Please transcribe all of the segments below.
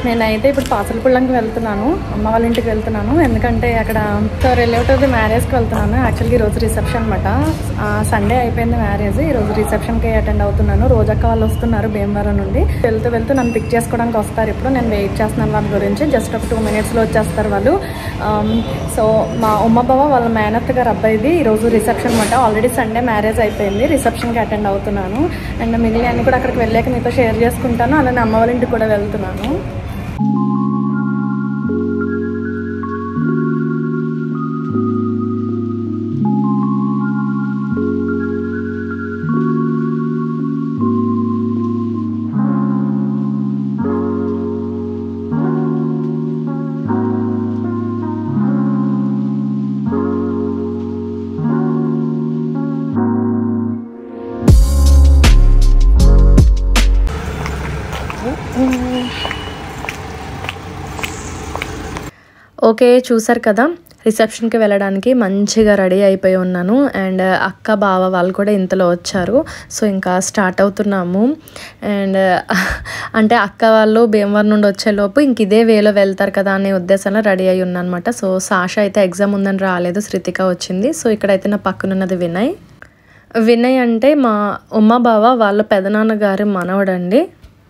నేనైతే ఇప్పుడు పాసలపుళ్ళంకి వెళ్తున్నాను అమ్మ వాళ్ళ ఇంటికి వెళ్తున్నాను ఎందుకంటే అక్కడ సో రిలేటివ్ మ్యారేజ్కి వెళ్తున్నాను యాక్చువల్గా ఈరోజు రిసెప్షన్ అనమాట సండే అయిపోయింది మ్యారేజ్ ఈరోజు రిసెప్షన్కి అటెండ్ అవుతున్నాను రోజక్క వాళ్ళు వస్తున్నారు భీమవరం నుండి వెళ్తూ వెళ్తూ నన్ను పిక్ చేసుకోవడానికి వస్తారు ఇప్పుడు నేను వెయిట్ చేస్తున్నాను వాళ్ళ గురించి జస్ట్ ఒక టూ మినిట్స్లో వచ్చేస్తారు వాళ్ళు ఆమ్, సో మా ఉమ్మ బావ వాళ్ళ మేనత్త గారు అబ్బాయిది ఈరోజు రిసెప్షన్ అనమాట ఆల్రెడీ సండే మ్యారేజ్ అయిపోయింది రిసెప్షన్కి అటెండ్ అవుతున్నాను అండ్ మిగిలిన అన్ని కూడా అక్కడికి వెళ్ళాక మీతో షేర్ చేసుకుంటాను అలానే అమ్మ వాళ్ళ ఇంటికి కూడా వెళ్తున్నాను ఓకే చూసారు కదా రిసెప్షన్కి వెళ్ళడానికి మంచిగా రెడీ అయిపోయి ఉన్నాను అండ్ అక్క బావ వాళ్ళు కూడా ఇంతలో వచ్చారు సో ఇంకా స్టార్ట్ అవుతున్నాము అండ్ అంటే అక్క వాళ్ళు భీమవరం నుండి వచ్చేలోపు ఇంక ఇదే వేలో వెళ్తారు కదా అనే ఉద్దేశంలో రెడీ అయి ఉన్నాను అనమాట సో సాష అయితే ఎగ్జామ్ ఉందని రాలేదు శృతిక వచ్చింది సో ఇక్కడైతే నా పక్కన ఉన్నది వినయ్ వినయ్ అంటే మా ఉమ్మ బావ వాళ్ళ పెదనాన్న గారి మనవడండి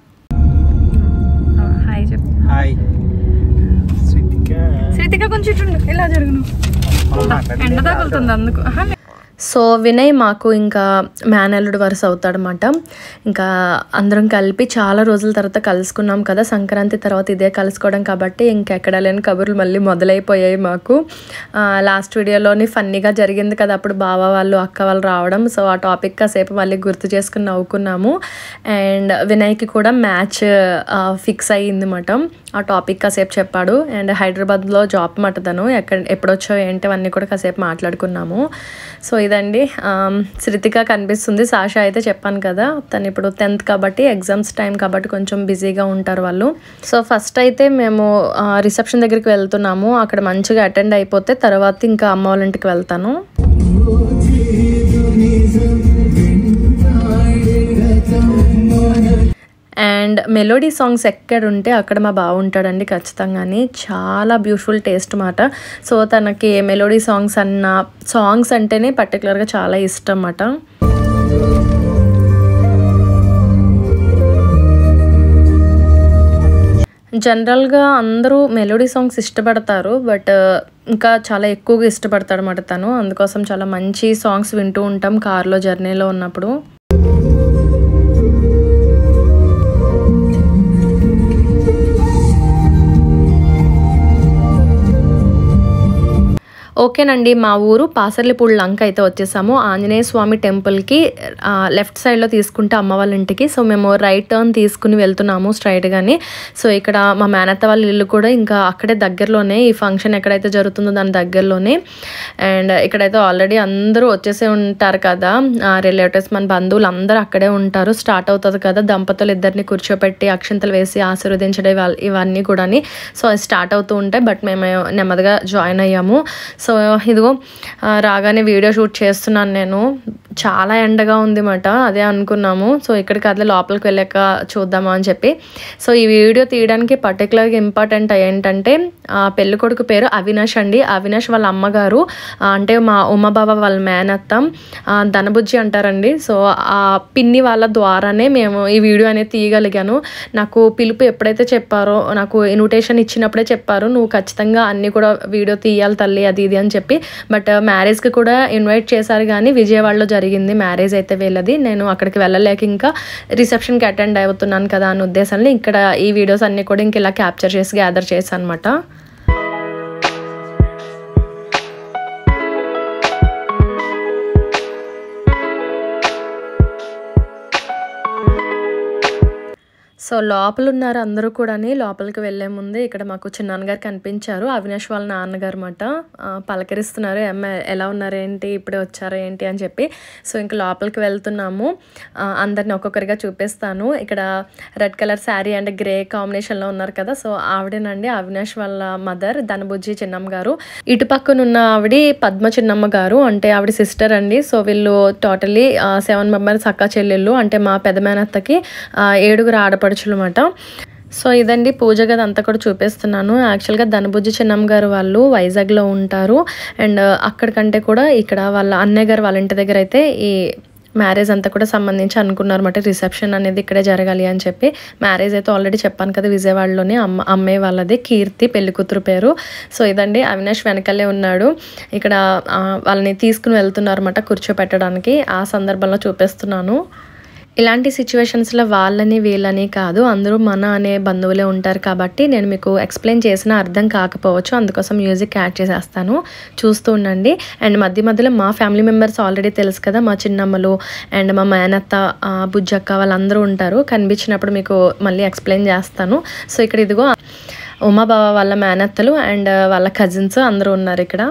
హాయ్ చెప్పు హాయ్ స్వీటిక శృతిక కొంచెం ఇటు ఉండు. ఇలా జరుగును ఎండ తగులుతుంది అందుకు ఆహా, సో వినయ్ మాకు ఇంకా మేనల్లుడు వరుస అవుతాడనమాట ఇంకా అందరం కలిపి చాలా రోజుల తర్వాత కలుసుకున్నాం కదా సంక్రాంతి తర్వాత ఇదే కలుసుకోవడం కాబట్టి ఇంకెక్కడ లేని కబుర్లు మళ్ళీ మొదలైపోయాయి మాకు లాస్ట్ వీడియోలోని ఫన్నీగా జరిగింది కదా అప్పుడు బావ వాళ్ళు అక్క వాళ్ళు రావడం సో ఆ టాపిక్ కాసేపు మళ్ళీ గుర్తు చేసుకుని నవ్వుకున్నాము అండ్ వినయ్కి కూడా మ్యాచ్ ఫిక్స్ అయ్యింది మాట ఆ టాపిక్ కాసేపు చెప్పాడు అండ్ హైదరాబాద్లో జాబ్ మాట తను ఎక్కడ ఎప్పుడొచ్చో ఏంటి అవన్నీ కూడా కాసేపు మాట్లాడుకున్నాము సో ఇదండి ఆమ్, శృతిక కనిపిస్తుంది సాషా అయితే చెప్పాను కదా తను ఇప్పుడు టెన్త్ కాబట్టి ఎగ్జామ్స్ టైం కాబట్టి కొంచెం బిజీగా ఉంటారు వాళ్ళు సో ఫస్ట్ అయితే మేము రిసెప్షన్ దగ్గరికి వెళ్తున్నాము అక్కడ మంచిగా అటెండ్ అయిపోతే తర్వాత ఇంకా అమ్మ వాళ్ళ ఇంటికి వెళ్తాను అండ్ మెలోడీ సాంగ్స్ ఎక్కడ ఉంటే అక్కడ మా బావ ఉంటాడండి ఖచ్చితంగాని చాలా బ్యూటిఫుల్ టేస్ట్ మాట సో తనకి మెలోడీ సాంగ్స్ అన్న సాంగ్స్ అంటేనే పర్టికులర్గా చాలా ఇష్టం అన్నమాట జనరల్గా అందరూ మెలోడీ సాంగ్స్ ఇష్టపడతారు బట్ ఇంకా చాలా ఎక్కువగా ఇష్టపడతాడు అనమాట తను అందుకోసం చాలా మంచి సాంగ్స్ వింటూ ఉంటాం కార్లో జర్నీలో ఉన్నప్పుడు ఓకేనండి మా ఊరు పాసర్లిపూడి లంక అయితే వచ్చేసాము ఆంజనేయ స్వామి టెంపుల్కి ఆ, లెఫ్ట్ సైడ్లో తీసుకుంటే అమ్మ వాళ్ళ ఇంటికి సో మేము రైట్ టర్న్ తీసుకుని వెళ్తున్నాము స్ట్రైట్గాని సో ఇక్కడ మా మేనత్త వాళ్ళ ఇల్లు కూడా ఇంకా అక్కడే దగ్గరలోనే ఈ ఫంక్షన్ ఎక్కడైతే జరుగుతుందో దాని దగ్గరలోనే అండ్ ఇక్కడైతే ఆల్రెడీ అందరూ వచ్చేసే ఉంటారు కదా రిలేటివ్స్ మన బంధువులు అందరూ అక్కడే ఉంటారు స్టార్ట్ అవుతుంది కదా దంపతులు ఇద్దరిని కూర్చోపెట్టి అక్షంతలు వేసి ఆశీర్వదించడం ఇవా- ఇవన్నీ కూడా సో అది స్టార్ట్ అవుతూ ఉంటాయి బట్ మేము నెమ్మదిగా జాయిన్ అయ్యాము సో ఇదిగో ఆ, రాగానే వీడియో షూట్ చేస్తున్నాను నేను చాలా ఎండగా ఉంది మాట అదే అనుకున్నాము సో ఇక్కడికి అట్లా లోపలికి వెళ్ళాక చూద్దామా అని చెప్పి సో ఈ వీడియో తీయడానికి పర్టికులర్గా ఇంపార్టెంట్ ఏంటంటే ఆ, పెళ్లి కొడుకు పేరు అవినాష్ అండి అవినాష్ వాళ్ళ అమ్మగారు ఆ, అంటే మా ఉమ్మబాబా వాళ్ళ మేనత్త ఆ, ధనబుజ్జి అంటారండి సో ఆ పిన్ని వాళ్ళ ద్వారానే మేము ఈ వీడియో అనేది తీయగలిగాను నాకు పిలుపు ఎప్పుడైతే చెప్పారో నాకు ఇన్విటేషన్ ఇచ్చినప్పుడే చెప్పారు నువ్వు ఖచ్చితంగా అన్ని కూడా వీడియో తీయాలి తల్లి అది ఇది అని చెప్పి బట్ మ్యారేజ్కి కూడా ఇన్వైట్ చేశారు కానీ విజయవాడలో జరిగింది మ్యారేజ్ అయితే వీళ్ళది నేను అక్కడికి వెళ్ళలేక ఇంకా రిసెప్షన్కి అటెండ్ అవుతున్నాను కదా అనే ఉద్దేశంలో ఇక్కడ ఈ వీడియోస్ అన్నీ కూడా ఇంక ఇలా క్యాప్చర్ చేసి గ్యాదర్ చేశాను అనమాట సో లోపల ఉన్నారు అందరూ కూడాని లోపలికి వెళ్ళే ముందే ఇక్కడ మాకు చిన్నాన్నగారు కనిపించారు అవినాష్ వాళ్ళ నాన్నగారు అనమాట పలకరిస్తున్నారు అమ్మ ఎలా ఉన్నారు ఏంటి ఇప్పుడే వచ్చారా ఏంటి అని చెప్పి సో ఇంకా లోపలికి వెళ్తున్నాము ఆ, అందరిని ఒక్కొక్కరిగా చూపిస్తాను ఇక్కడ red colour sari and grey కాంబినేషన్లో ఉన్నారు కదా సో ఆవిడేనండి అవినాష్ వాళ్ళ మదర్ ధనబుజ్జి చిన్నమ్మ గారు ఇటు పక్కన ఉన్న ఆవిడ పద్మ చిన్నమ్మ గారు అంటే ఆవిడ సిస్టర్ అండి సో వీళ్ళు టోటలీ సెవెన్ మెంబర్స్ అక్క చెల్లెళ్ళు అంటే మా పెద్ద మేనత్తకి ఆ, ఏడుగురు ఆడపడుచులు అనమాట సో ఇదండి పూజ గది అంతా కూడా చూపిస్తున్నాను యాక్చువల్గా ధనబుజ్జి చిన్నమ్మ గారు వాళ్ళు వైజాగ్లో ఉంటారు అండ్ అక్కడికంటే కూడా ఇక్కడ వాళ్ళ అన్నయ్య గారు వాళ్ళ ఇంటి దగ్గర అయితే ఈ మ్యారేజ్ అంతా కూడా సంబంధించి అనుకున్నారు అనమాట రిసెప్షన్ అనేది ఇక్కడే జరగాలి అని చెప్పి మ్యారేజ్ అయితే ఆల్రెడీ చెప్పాను కదా విజయవాడలోనే అమ్మ అమ్మాయి వాళ్ళది కీర్తి పెళ్లి కూతురు పేరు సో ఇదండి అవినాష్ వెనకలే ఉన్నాడు ఇక్కడ ఆ, వాళ్ళని తీసుకుని వెళ్తున్నారు అనమాట కూర్చోపెట్టడానికి ఆ సందర్భంలో చూపిస్తున్నాను ఇలాంటి సిచ్యువేషన్స్లో వాళ్ళని వీళ్ళని కాదు అందరూ మన అనే బంధువులే ఉంటారు కాబట్టి నేను మీకు ఎక్స్ప్లెయిన్ చేసిన అర్థం కాకపోవచ్చు అందుకోసం మ్యూజిక్ యాడ్ చేసేస్తాను చూస్తూ ఉండండి అండ్ మధ్య మధ్యలో మా ఫ్యామిలీ మెంబర్స్ ఆల్రెడీ తెలుసు కదా మా చిన్నమ్మలు అండ్ మా మేనత్త ఆ, బుజ్జక్క వాళ్ళందరూ ఉంటారు కనిపించినప్పుడు మీకు మళ్ళీ ఎక్స్ప్లెయిన్ చేస్తాను సో ఇక్కడ ఇదిగో ఉమాబావ వాళ్ళ మేనత్తలు అండ్ వాళ్ళ కజిన్స్ అందరూ ఉన్నారు ఇక్కడ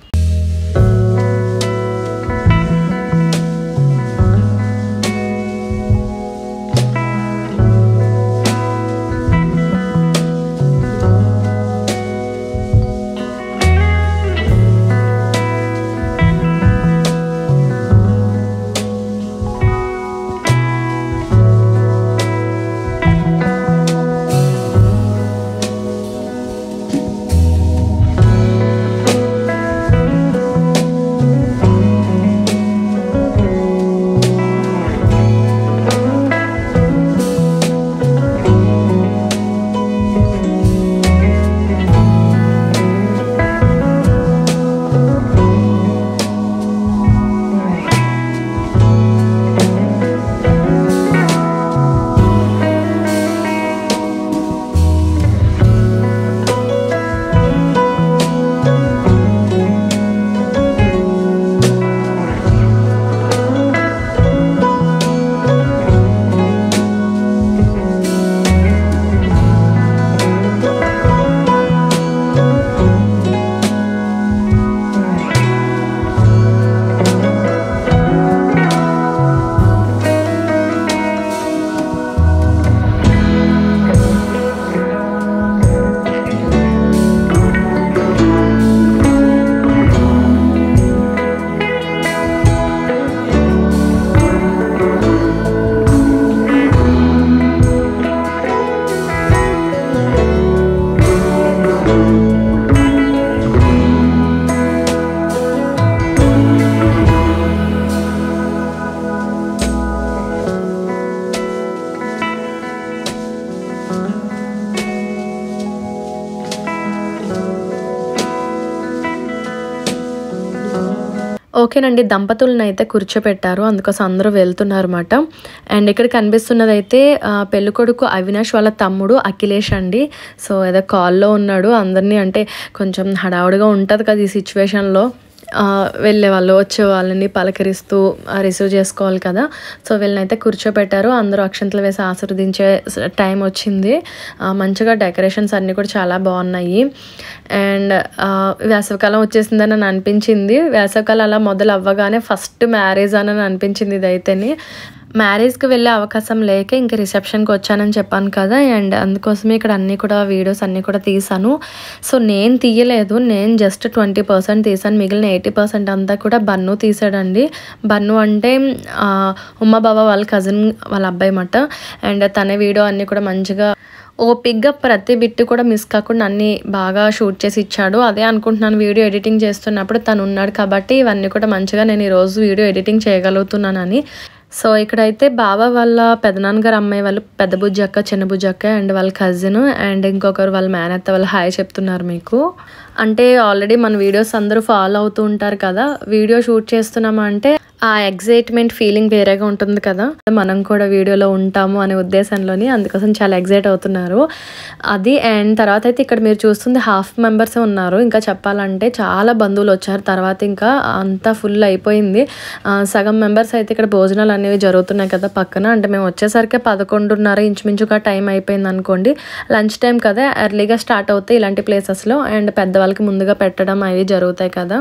ఓకేనండి దంపతులను అయితే కూర్చోపెట్టారు అందుకోసం అందరూ వెళ్తున్నారు అనమాట అండ్ ఇక్కడ కనిపిస్తున్నది అయితే పెళ్ళి కొడుకు అవినాష్ వాళ్ళ తమ్ముడు అఖిలేష్ అండి సో ఏదో కాల్లో ఉన్నాడు అందరినీ అంటే కొంచెం హడావుడిగా ఉంటుంది కదా ఈ సిచ్యువేషన్లో వెళ్ళే వాళ్ళు వచ్చే వాళ్ళని పలకరిస్తూ రిసీవ్ చేసుకోవాలి కదా సో వీళ్ళనైతే కూర్చోబెట్టారు అందరూ అక్షంతలు వేసి ఆశీర్వదించే స- టైం వచ్చింది ఆ, మంచిగా డెకరేషన్స్ అన్నీ కూడా చాలా బాగున్నాయి అండ్ ఆ, వేసవికాలం వచ్చేసిందని అని అనిపించింది వేసవికాలం అలా మొదలు అవ్వగానే ఫస్ట్ మ్యారేజ్ అని అనిపించింది ఇదైతేనే మ్యారేజ్కి వెళ్ళే అవకాశం లేక ఇంకా రిసెప్షన్కి వచ్చానని చెప్పాను కదా అండ్ అందుకోసమే ఇక్కడ అన్నీ కూడా వీడియోస్ అన్నీ కూడా తీసాను సో నేను తీయలేదు నేను జస్ట్ ట్వంటీ పర్సెంట్ తీసాను మిగిలిన ఎయిటీ పర్సెంట్ అంతా కూడా బన్ను తీసాడండి బన్ను అంటే ఆ, ఉమ్మ బాబా వాళ్ళ కజిన్ వాళ్ళ అబ్బాయి మాట అండ్ తన వీడియో అన్నీ కూడా మంచిగా ఓపిక్గా ప్రతి బిట్ కూడా మిస్ కాకుండా అన్ని బాగా షూట్ చేసి ఇచ్చాడు అదే అనుకుంటున్నాను వీడియో ఎడిటింగ్ చేస్తున్నప్పుడు తను ఉన్నాడు కాబట్టి ఇవన్నీ కూడా మంచిగా నేను ఈరోజు వీడియో ఎడిటింగ్ చేయగలుగుతున్నానని సో ఇక్కడైతే బావ వాళ్ళ పెదనాన్నగారు అమ్మాయి వాళ్ళు పెద్ద బుజ్జి అక్క చిన్న బుజ్జి అక్క అండ్ వాళ్ళ కజిన్ అండ్ ఇంకొకరు వాళ్ళ మేనత్త వాళ్ళు హాయ్ చెప్తున్నారు మీకు అంటే ఆల్రెడీ మన వీడియోస్ అందరూ ఫాలో అవుతూ ఉంటారు కదా వీడియో షూట్ చేస్తున్నామా అంటే ఆ ఎగ్జైట్మెంట్ ఫీలింగ్ వేరేగా ఉంటుంది కదా మనం కూడా వీడియోలో ఉంటాము అనే ఉద్దేశంలోని అందుకోసం చాలా ఎగ్జైట్ అవుతున్నారు అది అండ్ తర్వాత అయితే ఇక్కడ మీరు చూస్తుంది హాఫ్ మెంబర్సే ఉన్నారు ఇంకా చెప్పాలంటే చాలా బంధువులు వచ్చారు తర్వాత ఇంకా అంతా ఫుల్ అయిపోయింది ఆ, సగం మెంబర్స్ అయితే ఇక్కడ భోజనాలు అనేవి జరుగుతున్నాయి కదా పక్కన అంటే మేము వచ్చేసరికి పదకొండున్నర ఇంచుమించుగా టైం అయిపోయింది అనుకోండి లంచ్ టైం కదా ఎర్లీగా స్టార్ట్ అవుతాయి ఇలాంటి ప్లేసెస్లో అండ్ పెద్దవాళ్ళకి ముందుగా పెట్టడం అవి జరుగుతాయి కదా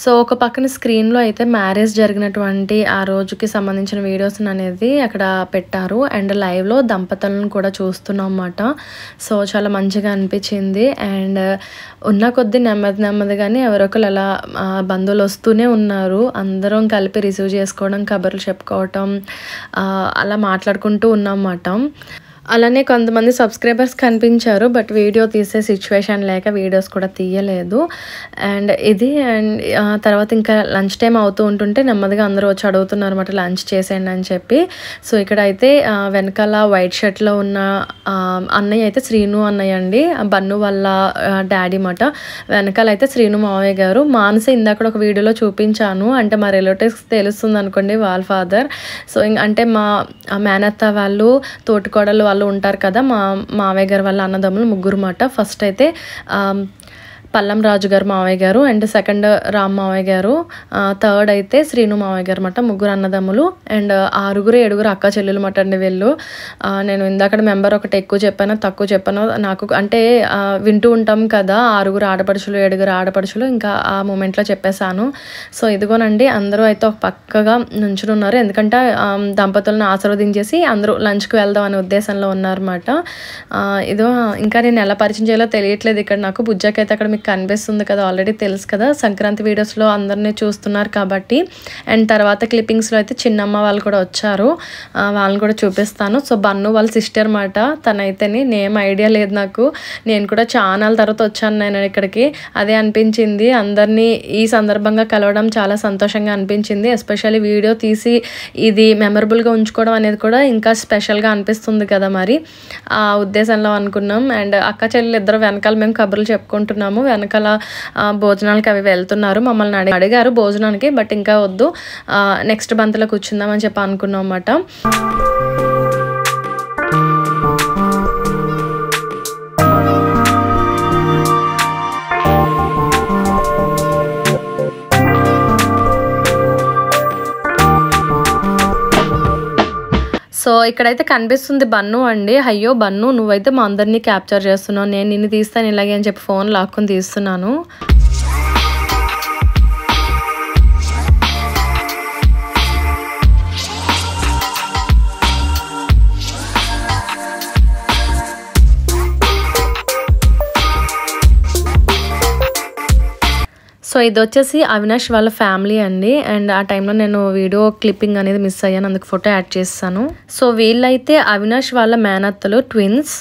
సో ఒక పక్కన స్క్రీన్లో అయితే మ్యారేజ్ జరిగినటువంటి ఆ రోజుకి సంబంధించిన వీడియోస్ అనేది అక్కడ పెట్టారు అండ్ లైవ్లో దంపతులను కూడా చూస్తున్నాం అన్నమాట సో చాలా మంచిగా అనిపించింది అండ్ ఉన్న కొద్దీ నెమ్మది నెమ్మదిగానే ఎవరొకరు అలా ఆ, బంధువులు వస్తూనే ఉన్నారు అందరం కలిపి రిసీవ్ చేసుకోవడం కబుర్లు చెప్పుకోవటం ఆ, అలా మాట్లాడుకుంటూ ఉన్నాం అన్నమాట అలానే కొంతమంది సబ్స్క్రైబర్స్ కనిపించారు బట్ వీడియో తీసే సిచ్యువేషన్ లేక వీడియోస్ కూడా తీయలేదు అండ్ ఇది అండ్ ఆ తర్వాత ఇంకా లంచ్ టైం అవుతూ ఉంటుంటే నెమ్మదిగా అందరూ వచ్చి అడుగుతున్నారు అనమాట లంచ్ చేసేయండి అని చెప్పి సో ఇక్కడ అయితే ఆ, వెనకాల వైట్ షర్ట్లో ఉన్న ఆ, అన్నయ్య అయితే శ్రీను అన్నయ్య అండి ఆ బన్ను వాళ్ళ డాడీ మాట వెనకాల అయితే శ్రీను మావయ్య గారు మానస ఇందాక ఒక వీడియోలో చూపించాను అంటే మా రిలేటివ్స్ తెలుస్తుంది అనుకోండి వాళ్ళ ఫాదర్ సో ఇం- అంటే మా ఆ మేనత్త వాళ్ళు తోటికోడలు వాళ్ళు ఉంటారు కదా మా మావయ్య గారు వాళ్ళ అన్నదమ్ములు ముగ్గురు మాట ఫస్ట్ అయితే ఆ, పల్లం రాజు గారు మావయ్య గారు అండ్ సెకండ్ రామ్ మావయ్య గారు థర్డ్ అయితే శ్రీను మావయ్య గారు మాట ముగ్గురు అన్నదమ్ములు అండ్ ఆరుగురు ఏడుగురు అక్క చెల్లెలు మాట అండి వీళ్ళు ఆ, నేను ఇందాక మెంబర్ ఒకటి ఎక్కువ చెప్పాను తక్కువ చెప్పాను నాకు అంటే ఆ, వింటూ ఉంటాం కదా ఆరుగురు ఆడపడుచులు ఏడుగురు ఆడపడుచులు ఇంకా ఆ మూమెంట్లో చెప్పేశాను సో ఇదిగోనండి అందరూ అయితే ఒక పక్కగా నుంచుని ఉన్నారు ఎందుకంటే ఆ, దంపతులను ఆశీర్వదించేసి అందరూ లంచ్కి వెళ్దాం అనే ఉద్దేశంలో ఉన్నారన్నమాట ఆ, ఇదో ఇంకా నేను ఎలా పరిచయం చేయాలో తెలియట్లేదు ఇక్కడ నాకు బుజ్జాకి అయితే అక్కడ మీకు కనిపిస్తుంది కదా ఆల్రెడీ తెలుసు కదా సంక్రాంతి వీడియోస్లో అందరినీ చూస్తున్నారు కాబట్టి అండ్ తర్వాత క్లిప్పింగ్స్లో అయితే చిన్నమ్మ వాళ్ళు కూడా వచ్చారు ఆ, వాళ్ళని కూడా చూపిస్తాను సో బన్ను వాళ్ళ సిస్టర్ మాట తనైతేని నేమ్ ఐడియా లేదు నాకు నేను కూడా చాలా తర్వాత వచ్చాను నేను ఇక్కడికి అదే అనిపించింది అందరినీ ఈ సందర్భంగా కలవడం చాలా సంతోషంగా అనిపించింది ఎస్పెషల్లీ వీడియో తీసి ఇది మెమరబుల్గా ఉంచుకోవడం అనేది కూడా ఇంకా స్పెషల్గా అనిపిస్తుంది కదా మరి ఆ ఉద్దేశంలో అనుకున్నాం అండ్ అక్క చెల్లెలు ఇద్దరు వెనకాల మేము కబుర్లు చెప్పుకుంటున్నాము వెనకాల ఆ, భోజనాలకి అవి వెళ్తున్నారు మమ్మల్ని అడిగి అడిగారు భోజనానికి బట్ ఇంకా వద్దు నెక్స్ట్ బంత్లో కూర్చుందామని చెప్పి అనుకున్నాం అన్నమాట సో ఇక్కడైతే కనిపిస్తుంది బన్ను అండి అయ్యో బన్ను నువ్వైతే మా అందరినీ క్యాప్చర్ చేస్తున్నావు నేను నిన్ను తీస్తాను ఇలాగే అని చెప్పి ఫోన్ లాక్కుని తీస్తున్నాను సో ఇది వచ్చేసి అవినాష్ వాళ్ళ ఫ్యామిలీ అండి అండ్ ఆ టైంలో నేను వీడియో క్లిప్పింగ్ అనేది మిస్ అయ్యాను అందుకు ఫోటో యాడ్ చేస్తాను సో వీళ్ళైతే అవినాష్ వాళ్ళ మేనత్తలు ట్విన్స్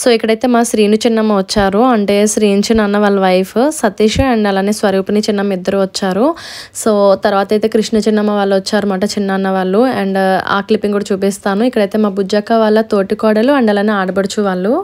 సో ఇక్కడైతే మా శ్రీను చిన్నమ్మ వచ్చారు అంటే శ్రీను చిన్న వాళ్ళ వైఫ్ సతీష్ అండ్ అలానే స్వరూపిణి చిన్నమ్మ ఇద్దరు వచ్చారు సో తర్వాత అయితే కృష్ణ చిన్నమ్మ వాళ్ళు వచ్చారన్నమాట చిన్నన్న వాళ్ళు అండ్ ఆ క్లిప్పింగ్ కూడా చూపిస్తాను ఇక్కడైతే మా బుజ్జక్క వాళ్ళ తోటి కోడలు అండ్ అలానే ఆడబడుచు వాళ్ళు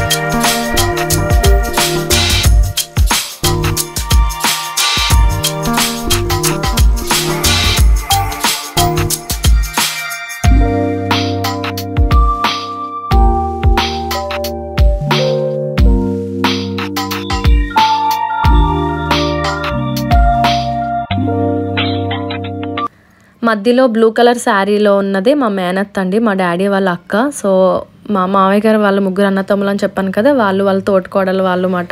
మధ్యలో బ్లూ కలర్ శారీలో ఉన్నది మా మేనత్ అండి మా డాడీ వాళ్ళ అక్క సో మా మావయ్య గారు వాళ్ళ ముగ్గురు అన్నతమ్ములు అని చెప్పాను కదా వాళ్ళు వాళ్ళ తోటికోడలు వాళ్ళు మాట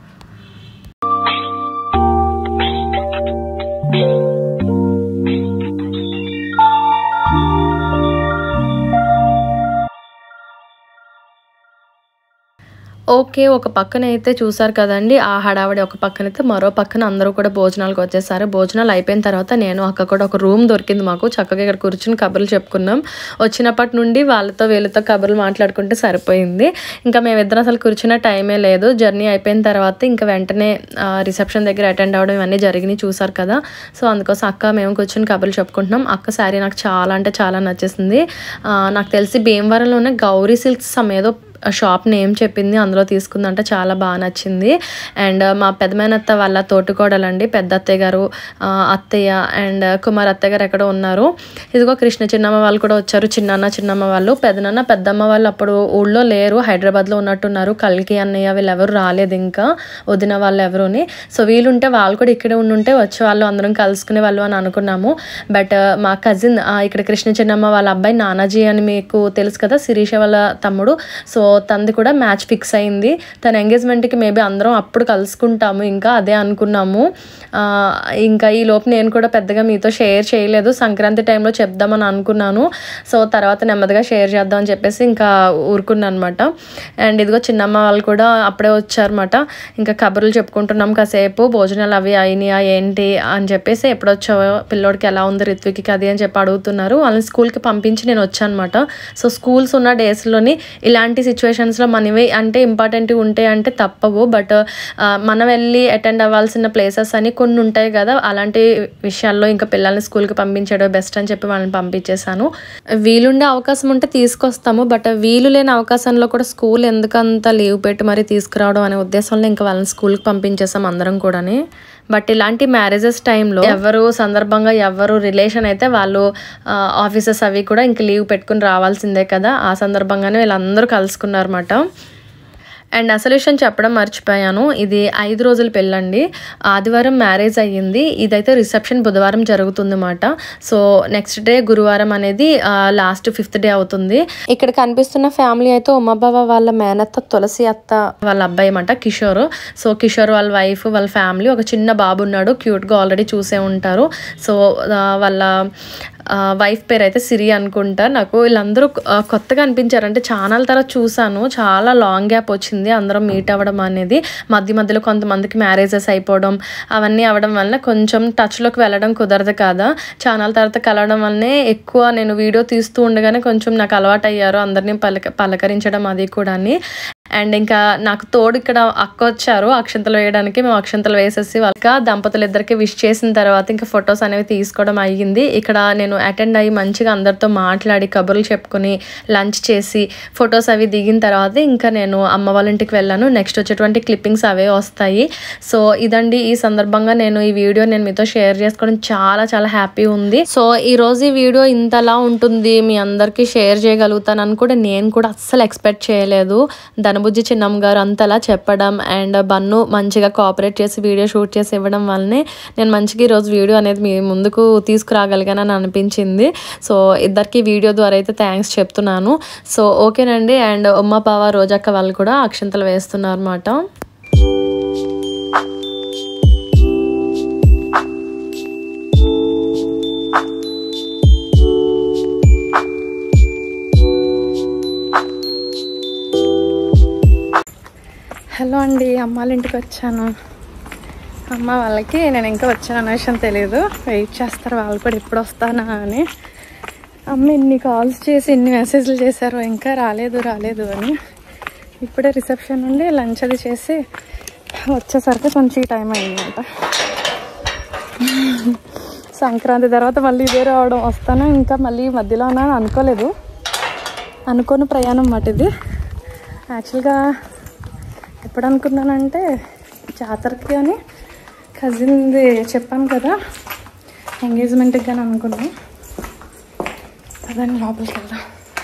ఓకే ఒక పక్కన అయితే చూసారు కదండి ఆ హడావిడి ఒక పక్కన అయితే మరో పక్కన అందరూ కూడా భోజనాలకు వచ్చేసారు భోజనాలు అయిపోయిన తర్వాత నేను అక్క కూడా ఒక రూమ్ దొరికింది మాకు చక్కగా ఇక్కడ కూర్చుని కబుర్లు చెప్పుకున్నాం వచ్చినప్పటి నుండి వాళ్ళతో వీళ్ళతో కబుర్లు మాట్లాడుకుంటే సరిపోయింది ఇంకా మేమిద్దరం అసలు కూర్చున్న టైమే లేదు జర్నీ అయిపోయిన తర్వాత ఇంకా వెంటనే రిసెప్షన్ దగ్గర అటెండ్ అవ్వడం ఇవన్నీ జరిగినాయి చూసారు కదా సో అందుకోసం అక్క మేము కూర్చుని కబుర్లు చెప్పుకుంటున్నాం అక్క శారీ నాకు చాలా అంటే చాలా నచ్చేసింది ఆ, నాకు తెలిసి భీమవరంలోనే గౌరీ సిల్క్స్ సమేదో షాప్ నేమ్ చెప్పింది అందులో తీసుకుందంట చాలా బాగా నచ్చింది అండ్ మా పెద్దమేనత్త వాళ్ళ తోటికోడలండి పెద్ద అత్తయ్య గారు ఆ, అత్తయ్య అండ్ కుమార్ అత్తయ్య గారు ఎక్కడో ఉన్నారు ఇదిగో కృష్ణ చిన్నమ్మ వాళ్ళు కూడా వచ్చారు చిన్నన్న చిన్నమ్మ వాళ్ళు పెద్దనాన్న పెద్దమ్మ వాళ్ళు అప్పుడు ఊళ్ళో లేరు హైదరాబాద్లో ఉన్నట్టున్నారు కల్కి అన్నయ్య వీళ్ళు ఎవరు రాలేదు ఇంకా వదిన వాళ్ళు ఎవరుని సో వీలుంటే వాళ్ళు కూడా ఇక్కడే ఉండుంటే వచ్చే వాళ్ళు అందరం కలుసుకునే వాళ్ళు అని అనుకున్నాము బట్ మా కజిన్ ఇక్కడ కృష్ణ చిన్నమ్మ వాళ్ళ అబ్బాయి నానాజీ అని మీకు తెలుసు కదా శిరీష వాళ్ళ తమ్ముడు సో తనది కూడా మ్యాచ్ ఫిక్స్ అయింది తన ఎంగేజ్మెంట్కి మేబీ అందరం అప్పుడు కలుసుకుంటాము ఇంకా అదే అనుకున్నాము ఆ, ఇంకా ఈ లోపు నేను కూడా పెద్దగా మీతో షేర్ చేయలేదు సంక్రాంతి టైంలో చెప్దామని అనుకున్నాను సో తర్వాత నెమ్మదిగా షేర్ చేద్దాం అని చెప్పేసి ఇంకా ఊరుకున్నాను అనమాట అండ్ ఇదిగో చిన్నమ్మ వాళ్ళు కూడా అప్పుడే వచ్చారన్నమాట ఇంకా కబుర్లు చెప్పుకుంటున్నాం కాసేపు భోజనాలు అవి అయినాయా ఏంటి అని చెప్పేసి ఎప్పుడు వచ్చావో పిల్లోడికి ఎలా ఉంది రిత్వికి అది అని చెప్పి అడుగుతున్నారు వాళ్ళని స్కూల్కి పంపించి నేను వచ్చాను అనమాట సో స్కూల్స్ ఉన్న డేస్లోని ఇలాంటి సిచ్యువేషన్స్లో మనవి అంటే ఇంపార్టెంట్ ఉంటాయి అంటే తప్పవు బట్ మనం వెళ్ళి అటెండ్ అవ్వాల్సిన ప్లేసెస్ అని కొన్ని ఉంటాయి కదా అలాంటి విషయాల్లో ఇంకా పిల్లల్ని స్కూల్కి పంపించడం బెస్ట్ అని చెప్పి వాళ్ళని పంపించేశాను వీలుండే అవకాశం ఉంటే తీసుకొస్తాము బట్ వీలు లేని అవకాశంలో కూడా స్కూల్ ఎందుకంత లీవ్ పెట్టి మరీ తీసుకురావడం అనే ఉద్దేశంలో ఇంకా వాళ్ళని స్కూల్కి పంపించేసాం అందరం కూడాని బట్ ఇలాంటి మ్యారేజెస్ టైంలో ఎవరు సందర్భంగా ఎవరు రిలేషన్ అయితే వాళ్ళు ఆఫీసెస్ అవి కూడా ఇంక లీవ్ పెట్టుకుని రావాల్సిందే కదా ఆ సందర్భంగానే వీళ్ళందరూ కలుసుకున్నారన్నమాట అండ్ అసలు విషయం చెప్పడం మర్చిపోయాను ఇది ఐదు రోజుల పెళ్ళండి ఆదివారం మ్యారేజ్ అయ్యింది ఇదైతే రిసెప్షన్ బుధవారం జరుగుతుందన్నమాట సో నెక్స్ట్ డే గురువారం అనేది లాస్ట్ ఫిఫ్త్ డే అవుతుంది ఇక్కడ కనిపిస్తున్న ఫ్యామిలీ అయితే ఉమాబావ వాళ్ళ మేనత్త తులసి అత్త వాళ్ళ అబ్బాయి అన్నమాట కిషోర్ సో కిషోర్ వాళ్ళ వైఫ్ వాళ్ళ ఫ్యామిలీ ఒక చిన్న బాబు ఉన్నాడు క్యూట్గా ఆల్రెడీ చూసే ఉంటారు సో ఆ, వాళ్ళ వైఫ్ పేరు అయితే సిరి అనుకుంటా నాకు వీళ్ళందరూ ఆ, కొత్తగా అనిపించారు అంటే చాలా తర్వాత చూసాను చాలా లాంగ్ గ్యాప్ వచ్చింది అందరం మీట్ అవ్వడం అనేది మధ్య మధ్యలో కొంతమందికి మ్యారేజెస్ అయిపోవడం అవన్నీ అవ్వడం వల్ల కొంచెం టచ్లోకి వెళ్ళడం కుదరదు కదా చాలా తర్వాత కలవడం వల్లనే ఎక్కువ నేను వీడియో తీస్తూ ఉండగానే కొంచెం నాకు అలవాటు అయ్యారు అందరినీ పలక పలకరించడం అది కూడా అండ్ ఇంకా నాకు తోడు ఇక్కడ అక్క వచ్చారు అక్షంతలు వేయడానికి మేము అక్షంతలు వేసేసి వాళ్ళకి దంపతులు ఇద్దరికి విష్ చేసిన తర్వాత ఇంకా ఫొటోస్ అనేవి తీసుకోవడం అయ్యింది ఇక్కడ నేను అటెండ్ అయ్యి మంచిగా అందరితో మాట్లాడి కబుర్లు చెప్పుకొని లంచ్ చేసి ఫొటోస్ అవి దిగిన తర్వాత ఇంకా నేను అమ్మ వాళ్ళ ఇంటికి వెళ్ళాను నెక్స్ట్ వచ్చేటువంటి క్లిప్పింగ్స్ అవే వస్తాయి సో ఇదండి ఈ సందర్భంగా నేను ఈ వీడియో నేను మీతో షేర్ చేసుకోవడం చాలా చాలా హ్యాపీ ఉంది సో ఈ రోజు ఈ వీడియో ఇంతలా ఉంటుంది మీ అందరికీ షేర్ చేయగలుగుతానని కూడా నేను కూడా అస్సలు ఎక్స్పెక్ట్ చేయలేదు ధనబుజ్జి చిన్నమ్మ గారు అంతలా చెప్పడం అండ్ బన్ను మంచిగా కోఆపరేట్ చేసి వీడియో షూట్ చేసి ఇవ్వడం వల్లనే నేను మంచిగా ఈరోజు వీడియో అనేది మీ ముందుకు తీసుకురాగలిగానని అనిపించింది సో ఇద్దరికి వీడియో ద్వారా అయితే థ్యాంక్స్ చెప్తున్నాను సో ఓకేనండి అండ్ ఉమ్మ పావ రోజక్క వాళ్ళు కూడా అక్షంతలు వేస్తున్నారు అనమాట హలో అండి అమ్మ వాళ్ళ ఇంటికి వచ్చాను అమ్మ వాళ్ళకి నేను ఇంకా వచ్చాను అనే విషయం తెలియదు వెయిట్ చేస్తారు వాళ్ళు కూడా ఎప్పుడు వస్తానా అని అమ్మ ఇన్ని కాల్స్ చేసి ఇన్ని మెసేజ్లు చేశారు ఇంకా రాలేదు రాలేదు అని ఇప్పుడే రిసెప్షన్ నుండి లంచ్ అది చేసి వచ్చేసరికి కొంచెం టైం అయిందంట సంక్రాంతి తర్వాత మళ్ళీ ఇదే రావడం వస్తాను ఇంకా మళ్ళీ మధ్యలో ఉన్నాను అనుకోలేదు అనుకోని ప్రయాణం మాట ఇది యాక్చువల్గా ఎప్పుడు అనుకున్నానంటే జాతరకి అని కజిన్ది చెప్పాను కదా ఎంగేజ్మెంట్కి కానీ అనుకున్నాను అదని లోపలికి వెళ్దాం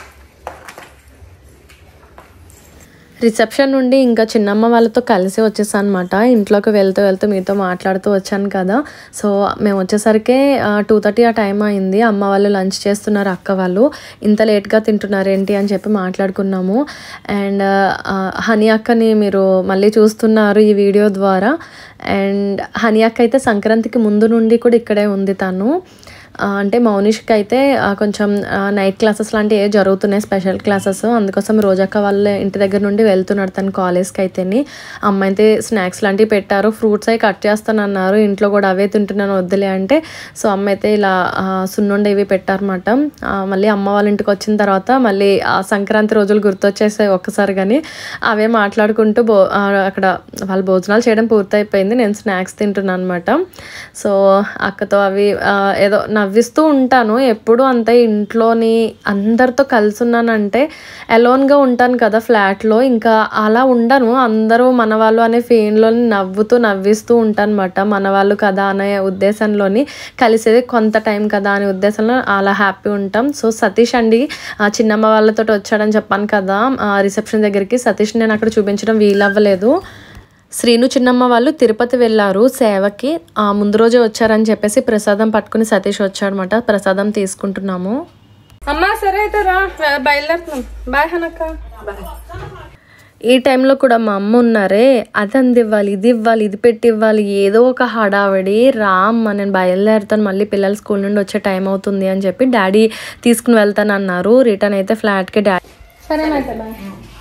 రిసెప్షన్ నుండి ఇంకా చిన్నమ్మ వాళ్ళతో కలిసి వచ్చేసాను అనమాట ఇంట్లోకి వెళ్తూ వెళ్తూ మీతో మాట్లాడుతూ వచ్చాను కదా సో మేము వచ్చేసరికి టూ థర్టీ ఆ టైం అయింది అమ్మ వాళ్ళు లంచ్ చేస్తున్నారు అక్క వాళ్ళు ఇంత లేట్గా తింటున్నారు ఏంటి అని చెప్పి మాట్లాడుకున్నాము అండ్ హనీ అక్కని మీరు మళ్ళీ చూస్తున్నారు ఈ వీడియో ద్వారా అండ్ హనీ అక్క అయితే సంక్రాంతికి ముందు నుండి కూడా ఇక్కడే ఉంది తను ఆ, అంటే మౌనిష్కి అయితే ఆ, కొంచెం నైట్ క్లాసెస్ లాంటివి ఏ జరుగుతున్నాయి స్పెషల్ క్లాసెస్ అందుకోసం రోజక్క వాళ్ళ ఇంటి దగ్గర నుండి వెళ్తున్నాడు తను కాలేజ్కి అయితేని అమ్మ అయితే స్నాక్స్ లాంటివి పెట్టారు ఫ్రూట్స్ అవి కట్ చేస్తానన్నారు ఇంట్లో కూడా అవే తింటున్నాను వద్దులే అంటే సో అమ్మ అయితే ఇలా ఆ, సున్నుండ ఇవి పెట్టారన్నమాట ఆ, మళ్ళీ అమ్మ వాళ్ళ ఇంటికి వచ్చిన తర్వాత మళ్ళీ ఆ సంక్రాంతి రోజులు గుర్తొచ్చేసాయి ఒక్కసారి కానీ అవే మాట్లాడుకుంటూ బో ఆ, అక్కడ వాళ్ళ భోజనాలు చేయడం పూర్తయిపోయింది నేను స్నాక్స్ తింటున్నాను అనమాట సో అక్కతో అవి ఆ, ఏదో నవ్విస్తూ ఉంటాను ఎప్పుడు అంతే ఇంట్లోని అందరితో కలిసి ఉన్నానంటే అలోన్గా ఉంటాను కదా ఫ్లాట్లో ఇంకా అలా ఉండను అందరూ మన వాళ్ళు అనే ఫీన్లోని నవ్వుతూ నవ్విస్తూ ఉంటాను అనమాట మన వాళ్ళు కదా అనే ఉద్దేశంలోని కలిసేది కొంత టైం కదా అనే ఉద్దేశంలో అలా హ్యాపీ ఉంటాం సో సతీష్ అండి ఆ చిన్నమ్మ వాళ్ళతో వచ్చాడని చెప్పాను కదా రిసెప్షన్ దగ్గరికి సతీష్ నేను అక్కడ చూపించడం వీలవ్వలేదు శ్రీను చిన్నమ్మ వాళ్ళు తిరుపతి వెళ్ళారు సేవకి ఆ ముందు రోజే వచ్చారని చెప్పేసి ప్రసాదం పట్టుకుని సతీష్ వచ్చాడనమాట ప్రసాదం తీసుకుంటున్నాము అమ్మా సరే అయితే రా బయలుదేరుతున్నాం బాయ్ హనక్క బాయ్ ఈ టైంలో కూడా మా అమ్మ ఉన్నారే అది అంది ఇవ్వాలి ఇది ఇవ్వాలి ఇది పెట్టి ఇవ్వాలి ఏదో ఒక హడావిడి రా అమ్మ నేను బయలుదేరుతాను మళ్ళీ పిల్లలు స్కూల్ నుండి వచ్చే టైం అవుతుంది అని చెప్పి డాడీ తీసుకుని వెళ్తాను అన్నారు రిటర్న్ అయితే ఫ్లాట్కి డాడీ సరేనైతే బాయ్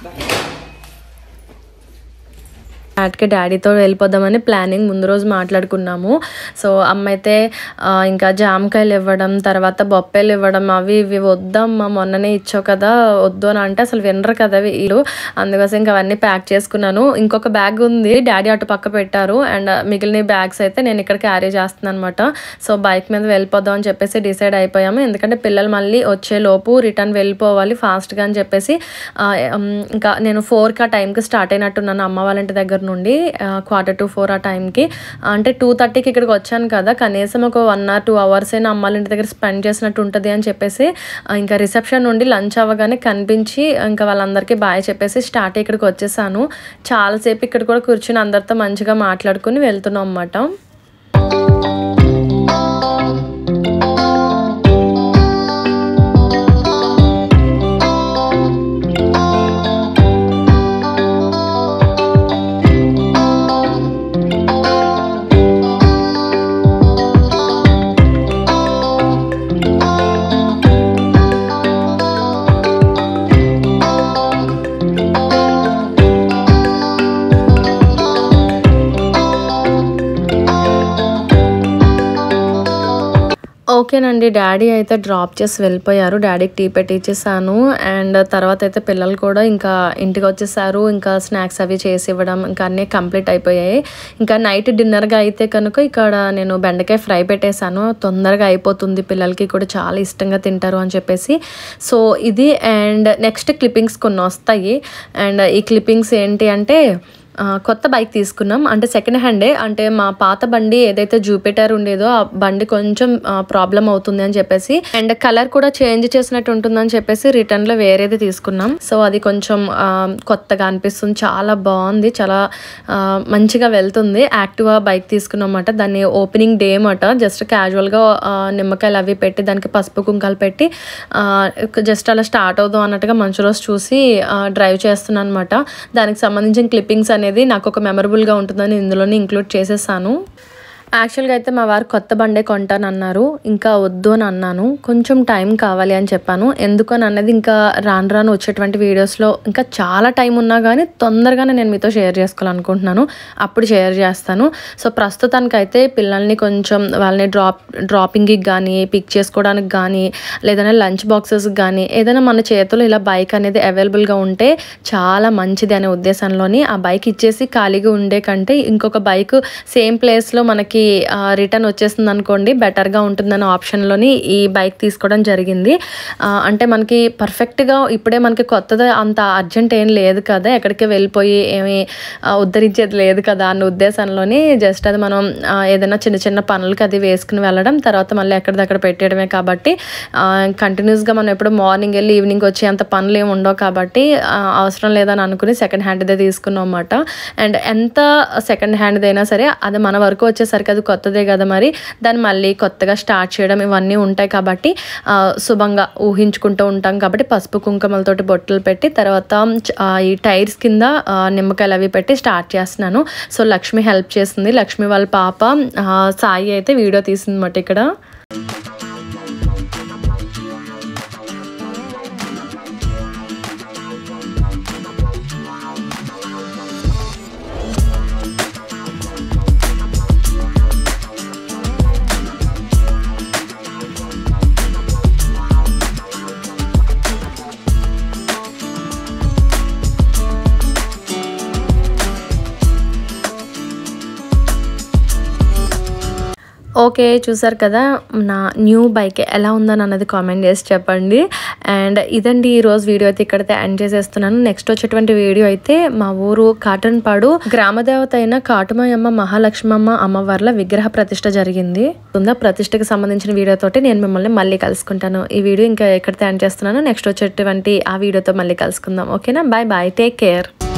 ఫ్లాట్కి డాడీతో వెళ్ళిపోదామని ప్లానింగ్ ముందు రోజు మాట్లాడుకున్నాము సో అమ్మ అయితే ఆ, ఇంకా జామకాయలు ఇవ్వడం తర్వాత బొప్పాయిలు ఇవ్వడం అవి ఇవి వద్దమ్మా మొన్ననే ఇచ్చావు కదా వద్దు అని అంటే అసలు వినరు కదా వీళ్ళు అందుకోసం ఇంకా అవన్నీ ప్యాక్ చేసుకున్నాను ఇంకొక బ్యాగ్ ఉంది డాడీ అటు పక్క పెట్టారు అండ్ మిగిలిన బ్యాగ్స్ అయితే నేను ఇక్కడ క్యారీ చేస్తున్నాను అనమాట సో బైక్ మీద వెళ్ళిపోదాం అని చెప్పేసి డిసైడ్ అయిపోయాము ఎందుకంటే పిల్లలు మళ్ళీ వచ్చే లోపు రిటర్న్ వెళ్ళిపోవాలి ఫాస్ట్గా అని చెప్పేసి ఆ, ఉమ్, ఇంకా నేను ఫోర్కి ఆ టైంకి స్టార్ట్ అయినట్టున్నాను అమ్మ వాళ్ళ ఇంటి దగ్గర నుండి క్వార్టర్ టు ఫోర్ ఆ టైంకి అంటే టూ థర్టీకి ఇక్కడికి వచ్చాను కదా కనీసం ఒక వన్ ఆర్ టూ అవర్స్ అయినా అమ్మ వాళ్ళ ఇంటి దగ్గర స్పెండ్ చేసినట్టు ఉంటుంది అని చెప్పేసి ఆ, ఇంకా రిసెప్షన్ నుండి లంచ్ అవ్వగానే కనిపించి ఇంకా వాళ్ళందరికీ బాయ్ చెప్పేసి స్టార్ట్ అయ్యి ఇక్కడికి వచ్చేసాను చాలాసేపు ఇక్కడ కూడా కూర్చుని అందరితో మంచిగా మాట్లాడుకుని వెళ్తున్నాం అన్నమాట ఓకేనండి డాడీ అయితే డ్రాప్ చేసి వెళ్ళిపోయారు డాడీకి టీ పెట్టి ఇచ్చేసాను అండ్ తర్వాత అయితే పిల్లలు కూడా ఇంకా ఇంటికి వచ్చేసారు ఇంకా స్నాక్స్ అవి చేసి ఇవ్వడం ఇంకా అన్నీ కంప్లీట్ అయిపోయాయి ఇంకా నైట్ డిన్నర్గా అయితే కనుక ఇక్కడ నేను బెండకాయ ఫ్రై పెట్టేశాను తొందరగా అయిపోతుంది పిల్లలకి కూడా చాలా ఇష్టంగా తింటారు అని చెప్పేసి సో ఇది అండ్ నెక్స్ట్ క్లిప్పింగ్స్ కొన్ని వస్తాయి అండ్ ఈ క్లిప్పింగ్స్ ఏంటి అంటే ఆ, కొత్త బైక్ తీసుకున్నాం అంటే సెకండ్ హ్యాండే అంటే మా పాత బండి ఏదైతే జూపిటర్ ఉండేదో ఆ బండి కొంచెం ప్రాబ్లం అవుతుంది అని చెప్పేసి అండ్ కలర్ కూడా చేంజ్ చేసినట్టు ఉంటుందని చెప్పేసి రిటర్న్ లో వేరేది తీసుకున్నాం సో అది కొంచెం ఆ, కొత్తగా అనిపిస్తుంది చాలా బాగుంది చాలా ఆ, మంచిగా వెళ్తుంది యాక్టివా బైక్ తీసుకున్నాం అన్నమాట దాన్ని ఓపెనింగ్ డే అన్నమాట జస్ట్ క్యాజువల్గా నిమ్మకాయలు అవి పెట్టి దానికి పసుపు కుంకాలు పెట్టి జస్ట్ అలా స్టార్ట్ అవుదాం అన్నట్టుగా మంచి రోజు చూసి డ్రైవ్ చేస్తున్నాను అనమాట దానికి సంబంధించిన క్లిప్పింగ్స్ అనేది నాకు ఒక మెమరబుల్గా ఉంటుందని ఇందులోనే ఇంక్లూడ్ చేసేసాను యాక్చువల్గా అయితే మా వారు కొత్త బండే కొంటాను అన్నారు ఇంకా వద్దు అని అన్నాను కొంచెం టైం కావాలి అని చెప్పాను ఎందుకు అని అన్నది ఇంకా రాను రాను వచ్చేటువంటి వీడియోస్లో ఇంకా చాలా టైం ఉన్నా కానీ తొందరగానే నేను మీతో షేర్ చేసుకోవాలనుకుంటున్నాను అప్పుడు షేర్ చేస్తాను సో ప్రస్తుతానికైతే పిల్లల్ని కొంచెం వాళ్ళని డ్రాప్ డ్రాపింగ్కి కానీ పిక్ చేసుకోవడానికి కానీ లేదంటే లంచ్ బాక్సెస్కి కానీ ఏదైనా మన చేతిలో ఇలా బైక్ అనేది అవైలబుల్గా ఉంటే చాలా మంచిది అనే ఉద్దేశంలోని ఆ బైక్ ఇచ్చేసి ఖాళీగా ఉండే కంటే ఇంకొక బైక్ సేమ్ ప్లేస్లో మనకి రిటర్న్ వచ్చేస్తుంది అనుకోండి బెటర్గా ఉంటుందనే ఆప్షన్లోని ఈ బైక్ తీసుకోవడం జరిగింది ఆ, అంటే మనకి పర్ఫెక్ట్గా ఇప్పుడే మనకి కొత్తది అంత అర్జెంట్ ఏం లేదు కదా ఎక్కడికి వెళ్ళిపోయి ఏమి ఆ, ఉద్ధరించేది లేదు కదా అన్న ఉద్దేశంలోని జస్ట్ అది మనం ఆ, ఏదైనా చిన్న చిన్న పనులకి అది వేసుకుని వెళ్ళడం తర్వాత మళ్ళీ ఎక్కడిదక్కడ పెట్టేయడమే కాబట్టి కంటిన్యూస్గా మనం ఎప్పుడు మార్నింగ్ వెళ్ళి ఈవినింగ్ వచ్చే అంత పనులు ఏమి ఉండవు కాబట్టి ఆ, అవసరం లేదని అనుకుని సెకండ్ హ్యాండ్దే తీసుకున్నాం అన్నమాట అండ్ ఎంత సెకండ్ హ్యాండ్ది అయినా సరే అది మన వరకు వచ్చేసరికి అది కొత్తదే కదా మరి దాన్ని మళ్ళీ కొత్తగా స్టార్ట్ చేయడం ఇవన్నీ ఉంటాయి కాబట్టి ఆ, శుభంగా ఊహించుకుంటూ ఉంటాం కాబట్టి పసుపు కుంకుమలతోటి బొట్టలు పెట్టి తర్వాత చ- ఆ, ఈ టైర్స్ కింద ఆ, నిమ్మకాయలు అవి పెట్టి స్టార్ట్ చేస్తున్నాను సో లక్ష్మి హెల్ప్ చేస్తుంది లక్ష్మి వాళ్ళ పాప ఆ, సాయి అయితే వీడియో తీసింది అన్నమాట ఇక్కడ ఓకే చూసారు కదా నా న్యూ బైక్ ఎలా ఉందని అన్నది కామెంట్ చేసి చెప్పండి అండ్ ఇదండి ఈరోజు వీడియో అయితే ఇక్కడైతే ఎండ్ చేసేస్తున్నాను నెక్స్ట్ వచ్చేటువంటి వీడియో అయితే మా ఊరు కాటన్పాడు గ్రామదేవత అయిన కాటుమయమ్మ మహాలక్ష్మమ్మ అమ్మవార్ల విగ్రహ ప్రతిష్ట జరిగింది ఉందా ప్రతిష్టకి సంబంధించిన వీడియోతోటి నేను మిమ్మల్ని మళ్ళీ కలుసుకుంటాను ఈ వీడియో ఇంకా ఎక్కడితే ఎండ్ చేస్తున్నాను నెక్స్ట్ వచ్చేటువంటి ఆ వీడియోతో మళ్ళీ కలుసుకుందాం ఓకేనా బాయ్ బాయ్ టేక్ కేర్